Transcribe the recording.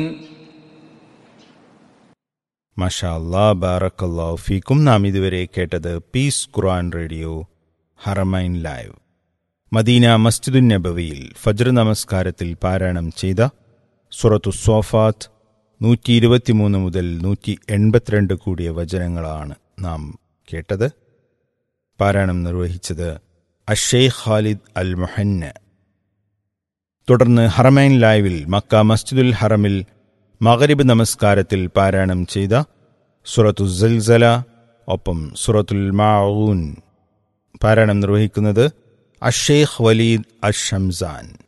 മഷാ അല്ലാ ബാറക്കല്ലാ ഫീക്കും നാം ഇതുവരെ കേട്ടത് peace Quran radio Haramain live Medina മസ്ജിദുൻ നബവിയിൽ ഫജ്ർ നമസ്കാരത്തിൽ പാരായണം ചെയ്ത സുറത്തു സോഫാത്ത് നൂറ്റി ഇരുപത്തിമൂന്ന് മുതൽ നൂറ്റി എൺപത്തിരണ്ട് കൂടിയ വചനങ്ങളാണ് നാം കേട്ടത് പാരായണം നിർവഹിച്ചത് അഷെയ്ഖ് ഖാലിദ് അൽ മുഹന്ന തുടർന്ന് ഹറമൈൻ ലൈവിൽ മക്ക മസ്ജിദുൽ ഹറമിൽ മഗരിബ് നമസ്കാരത്തിൽ പാരായണം ചെയ്ത സുറത്തു സൽസല ഒപ്പം സുറത്തുൽ മാഊൻ പാരായണം നിർവഹിക്കുന്നത് അഷേഖ് വലീദ് അഷംസാൻ